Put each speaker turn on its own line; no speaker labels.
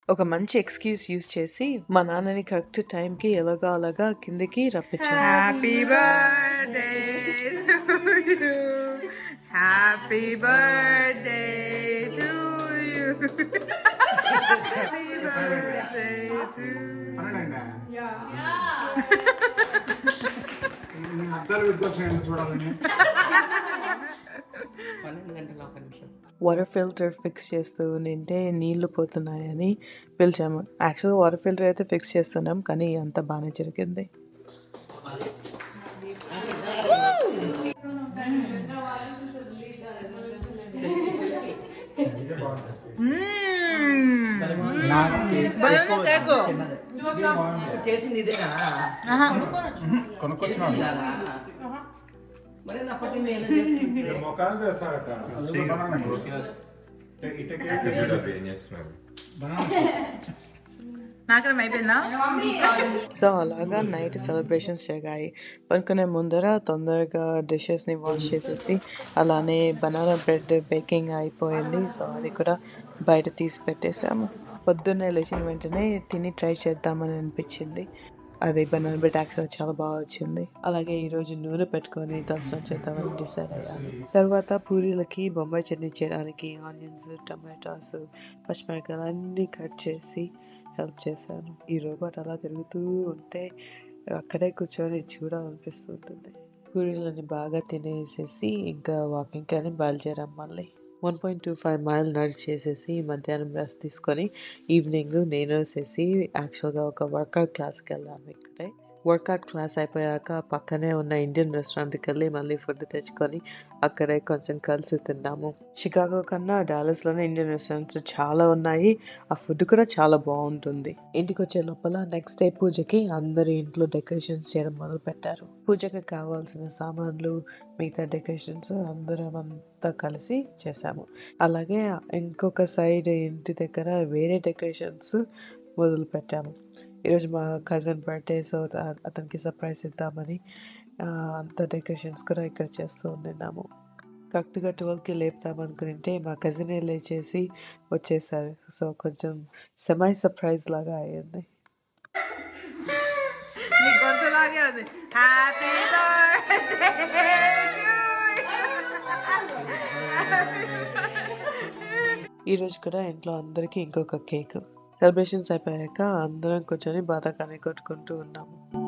ఒక మంచి excuse use చేసి మా నాన్నని కరెక్ట్ టైంకి ఎలాగా అలాగా కిందికి రప్పించాను
happy birthday to you happy birthday to you happy birthday to
అద్దాలు పెట్టుకొచ్చిన చూడాలని
పన్నెండు గంటల ఒక నిమిషం
వాటర్ ఫిల్టర్ ఫిక్స్ చేస్తూ నింటే నీళ్లు పోతున్నాయని పిలిచాము యాక్చువల్గా వాటర్ ఫిల్టర్ అయితే ఫిక్స్ చేస్తున్నాం కానీ అంత బాగానే జరిగింది
చేసింది ఇదేనా
కొనుక్కొచ్చిన
చేసింది కదా మరి అప్పటి నేను చేస్తుంది
మొక్కలు చేస్తారట అది కూడా నాకు
ఏం చేస్తున్నారు
నాకరం అయిపోయిందా
సో అలాగా నైట్ సెలబ్రేషన్స్ జరిగాయి పనుకునే ముందర తొందరగా డిషెస్ని వాష్ చేసేసి అలానే బనానా బ్రెడ్ బేకింగ్ అయిపోయింది సో అది కూడా బయట తీసి పెట్టేసాము పొద్దున్నే లేచిన వెంటనే తిని ట్రై చేద్దామని అనిపించింది అది బనానా బ్రెడ్ యాక్చువల్ చాలా బాగా వచ్చింది అలాగే ఈరోజు నూనె పెట్టుకొని దర్శనం చేద్దామని డిసైడ్ అయ్యాను తర్వాత పూరీలకి బొంబాయి చట్నీ చేయడానికి ఆనియన్స్ టమాటాస్ పచ్చిమిరపకాయలు అన్నీ కట్ చేసి హెల్ప్ చేశాను ఈ రోబోట్ అలా తిరుగుతూ ఉంటే అక్కడే కూర్చొని చూడాలనిపిస్తుంటుంది పూరీలని బాగా తినేసేసి ఇంకా వాకింగ్కి అని బయలుదేరాం మళ్ళీ one point two five mile నడిచేసేసి మధ్యాహ్నం రెస్ట్ తీసుకొని ఈవినింగ్ నేను వచ్చేసి యాక్చువల్గా ఒక వర్కౌట్ క్లాస్కి వెళ్ళాము ఇక్కడే వర్కౌట్ క్లాస్ అయిపోయాక పక్కనే ఉన్న ఇండియన్ రెస్టారెంట్కి వెళ్ళి మళ్ళీ ఫుడ్ తెచ్చుకొని అక్కడే కొంచెం కలిసి తిన్నాము షికాగో కన్నా డాలస్లోనే ఇండియన్ రెస్టారెంట్స్ చాలా ఉన్నాయి ఆ ఫుడ్ కూడా చాలా బాగుంటుంది ఇంటికి వచ్చే లోపల నెక్స్ట్ డే పూజకి అందరు ఇంట్లో డెకరేషన్స్ చేయడం మొదలు పెట్టారు పూజకి కావాల్సిన సామాన్లు మిగతా డెకరేషన్స్ అందరం అంతా కలిసి చేసాము అలాగే ఇంకొక సైడ్ ఇంటి దగ్గర వేరే డెకరేషన్స్ మొదలు పెట్టాము ఈరోజు మా కజిన్ బర్త్డే సో అతనికి సర్ప్రైజ్ ఇద్దామని ఆ, అంత డెకరేషన్స్ కూడా ఇక్కడ చేస్తూ ఉన్నాము కరెక్ట్గా ట్వెల్వ్కి లేపుతామనుకుంటే మా కజిన్ లేచేసి వచ్చేసారు సో కొంచెం సెమై సర్ప్రైజ్ లాగా అయ్యింది
నీ గొంతులాగే ఉంది హ్యాపీ బర్త్డే
ఈరోజు కూడా ఇంట్లో అందరికీ ఇంకొక కేక్ సెలబ్రేషన్స్ అయిపోయాక అందరం కూర్చొని బాధాకాన్ని కొట్టుకుంటూ ఉన్నాము